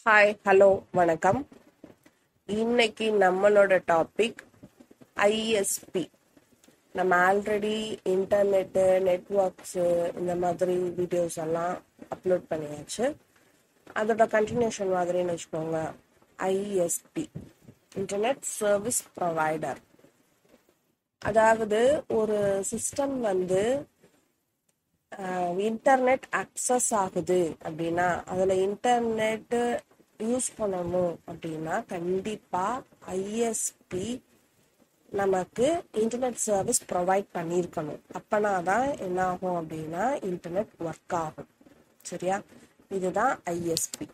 hi hello வணக்கம் இன்னைக்கு நம்மளோட டாபிக் ஐஎஸ்பி நம்ம ஆல்ரெடி இன்டர்நெட்டு நெட்ஒர்க்ஸு இந்த மாதிரி வீடியோஸ் எல்லாம் அப்லோட் பண்ணியாச்சு அதோட கண்டினியூஷன் மாதிரின்னு வச்சுக்கோங்க ஐஎஸ்பி இன்டர்நெட் சர்வீஸ் ப்ரொவைடர் அதாவது ஒரு சிஸ்டம் வந்து இன்டர்நெட் அக்சஸ் ஆகுது அப்படின்னா அதில் இன்டர்நெட்டு யூஸ் பண்ணணும் அப்படின்னா கண்டிப்பாக ஐஎஸ்பி நமக்கு இன்டர்நெட் சர்வீஸ் ப்ரொவைட் பண்ணியிருக்கணும் அப்பனா தான் என்ன ஆகும் அப்படின்னா இன்டர்நெட் ஒர்க் ஆகும் சரியா இதுதான் ஐஎஸ்பி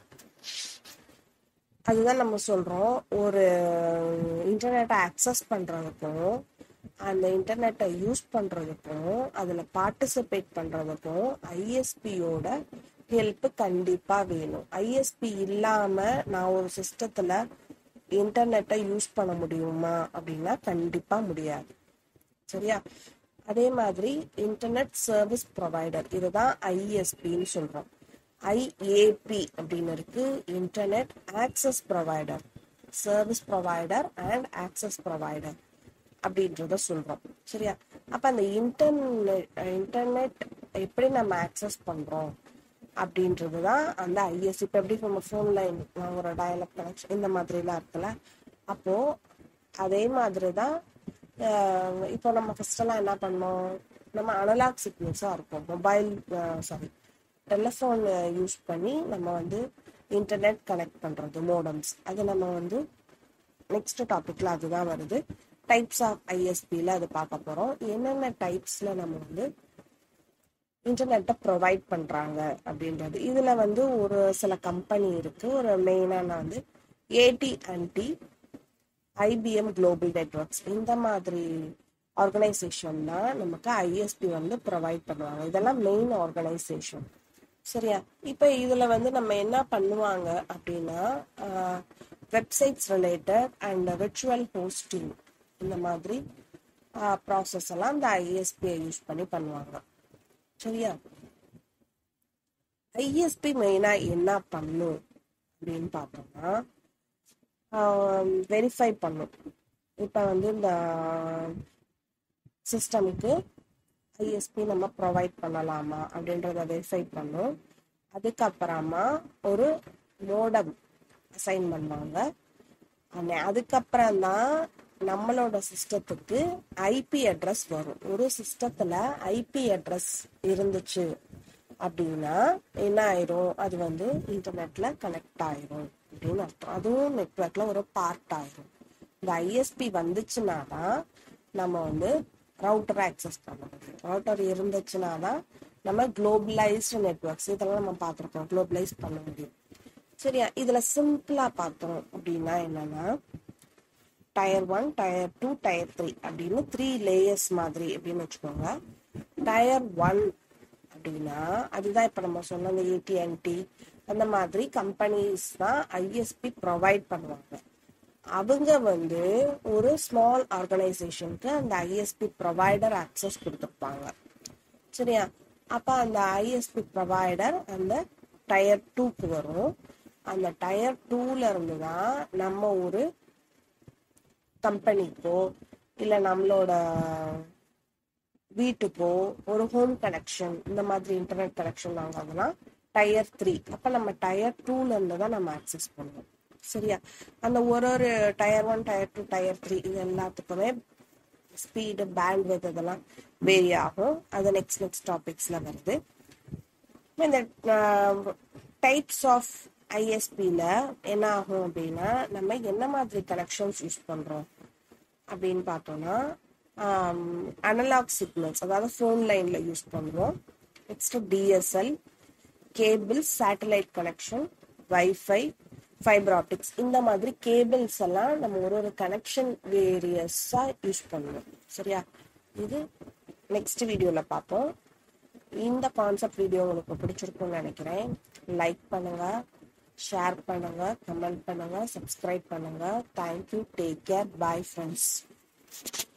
அதுதான் நம்ம சொல்கிறோம் ஒரு இன்டர்நெட்டை அக்சஸ் பண்ணுறதுக்கும் அந்த இன்டர்நெட்டை யூஸ் பண்ணுறதுக்கும் அதில் பார்ட்டிசிபேட் பண்ணுறதுக்கும் ஐஎஸ்பியோட ஹெல்ப் கண்டிப்பாக வேணும் ஐஎஸ்பி இல்லாமல் நான் ஒரு சிஸ்டத்தில் இன்டர்நெட்டை யூஸ் பண்ண முடியுமா அப்படின்னா கண்டிப்பாக முடியாது சரியா அதே மாதிரி இன்டர்நெட் சர்வீஸ் ப்ரொவைடர் இதுதான் ஐஎஸ்பின்னு சொல்கிறோம் ஐஏபி அப்படின்னு இருக்கு internet access provider service provider and access provider அப்படின்றத சொல்றோம் சரியா அப்ப அந்த இன்டர்நெட் இன்டர்நெட் எப்படி நம்ம ஆக்சஸ் பண்றோம் அப்படின்றது தான் அந்த ஐஎஸ் இப்போ எப்படி நம்ம ஃபோன்ல ஒரு டயலக் கனெக்ஷன் இந்த மாதிரிலாம் இருக்குல்ல அப்போ அதே மாதிரி தான் இப்போ நம்ம ஃபர்ஸ்ட் எல்லாம் என்ன பண்ணோம் நம்ம அனலாக் சிக்னல்ஸாக இருக்கும் மொபைல் சாரி டெலிஃபோன் யூஸ் பண்ணி நம்ம வந்து இன்டர்நெட் கனெக்ட் பண்ணுறது மோடம்ஸ் அது நம்ம வந்து நெக்ஸ்ட் டாபிக்ல அதுதான் வருது டைப்ஸ் ஆஃப் ஐஎஸ்பியில் அது பார்க்க போகிறோம் என்னென்ன டைப்ஸில் நம்ம வந்து இன்டர்நெட்டை ப்ரொவைட் பண்ணுறாங்க அப்படின்றது இதில் வந்து ஒரு சில கம்பெனி இருக்குது ஒரு மெயினாக நான் வந்து A T and T IBM global networks இந்த மாதிரி ஆர்கனைசேஷன் தான் நமக்கு ஐஎஸ்பி வந்து ப்ரொவைட் பண்ணுவாங்க இதெல்லாம் மெயின் ஆர்கனைசேஷன் சரியா இப்போ இதில் வந்து நம்ம என்ன பண்ணுவாங்க அப்படின்னா websites related and virtual hosting இந்த மாதிரி ப்ராசஸ் எல்லாம் இந்த ஐஎஸ்பியை யூஸ் பண்ணி பண்ணுவாங்க சரியா ஐஎஸ்பி மெயினாக என்ன பண்ணும் அப்படின்னு பார்த்தோம்னா வெரிஃபை பண்ணும் இப்போ வந்து இந்த சிஸ்டமுக்கு ஐஎஸ்பி நம்ம ப்ரொவைட் பண்ணலாமா அப்படின்றத வெரிஃபை பண்ணும் அதுக்கப்புறமா ஒரு மோடம் அசைன் பண்ணுவாங்க அதுக்கப்புறம் தான் நம்மளோட சிஸ்டத்துக்கு ஐபி அட்ரஸ் வரும் ஒரு சிஸ்டத்துல ஐபி அட்ரஸ் இருந்துச்சு அப்படின்னா என்ன ஆயிரும் அது வந்து இன்டர்நெட்ல கனெக்ட் ஆயிரும் அப்படின்னு அர்த்தம் அதுவும் நெட்ஒர்க்ல ஒரு பார்ட் ஆயிரும் இந்த ஐஎஸ்பி வந்துச்சுன்னா தான் நம்ம வந்து ரவுட்டரை ஆக்சஸ் பண்ண முடியும் ரவுட்டர் இருந்துச்சுன்னா தான் நம்ம குளோபலைஸ்டு நெட்ஒர்க்ஸ் இதெல்லாம் நம்ம பார்த்துருக்கோம் குளோபலைஸ் பண்ண முடியும் சரியா இதுல சிம்பிளா பார்த்தோம் அப்படின்னா என்னன்னா tier one tier two tier three அப்படின்னு த்ரீ லேயர்ஸ் மாதிரி அப்படின்னு வச்சுக்கோங்க டயர் ஒன் அப்படின்னா அதுதான் இப்போ நம்ம சொன்ன அந்த ஏடிஎன்டி அந்த மாதிரி கம்பெனிஸ் தான் ஐஎஸ்பி ப்ரொவைட் பண்ணுவாங்க அவங்க வந்து ஒரு ஸ்மால் ஆர்கனைசேஷனுக்கு அந்த ஐஎஸ்பி ப்ரொவைடர் ஆக்சஸ் கொடுத்துருப்பாங்க சரியா அப்போ அந்த ஐஎஸ்பி ப்ரொவைடர் அந்த டயர் டூக்கு வரும் அந்த டயர் டூல இருந்து தான் நம்ம ஒரு கம்பெனிக்கோ இல்லை நம்மளோட வீட்டுக்கோ ஒரு ஹோம் கனெக்ஷன் இந்த மாதிரி இன்டர்நெட் கனெக்ஷன் வாங்காதுன்னா டயர் த்ரீ அப்போ நம்ம டயர் டூல இருந்து தான் நம்ம ஆக்சஸ் பண்ணுவோம் சரியா அந்த ஒரு ஒரு tier one tier two tier three இது எல்லாத்துக்குமே ஸ்பீடு பேண்ட் வித் இதெல்லாம் வேரி ஆகும் அது நெக்ஸ்ட் நெக்ஸ்ட் டாபிக்ஸ்ல வருது இந்த டைப்ஸ் ஆஃப் ஐஎஸ்பியில் என்ன ஆகும் அப்படின்னா நம்ம என்ன மாதிரி கனெக்ஷன்ஸ் யூஸ் பண்ணுறோம் அப்படின்னு பார்த்தோம்னா அனலாக் சிக்னல்ஸ் அதாவது ஃபோன் லைனில் யூஸ் பண்ணுவோம் next DSL cable satellite connection wifi fibre optics இந்த மாதிரி கேபிள்ஸ் எல்லாம் நம்ம ஒரு ஒரு கனெக்ஷன் வேரியஸாக யூஸ் பண்ணுவோம் சரியா இது நெக்ஸ்ட் வீடியோவில் பார்ப்போம் இந்த கான்செப்ட் வீடியோ உங்களுக்கு பிடிச்சிருக்கும்னு நினைக்கிறேன் லைக் பண்ணுங்க ஷேர் பண்ணுங்க கமெண்ட் பண்ணுங்க சப்ஸ்கிரைப் பண்ணுங்க thank you take care bye friends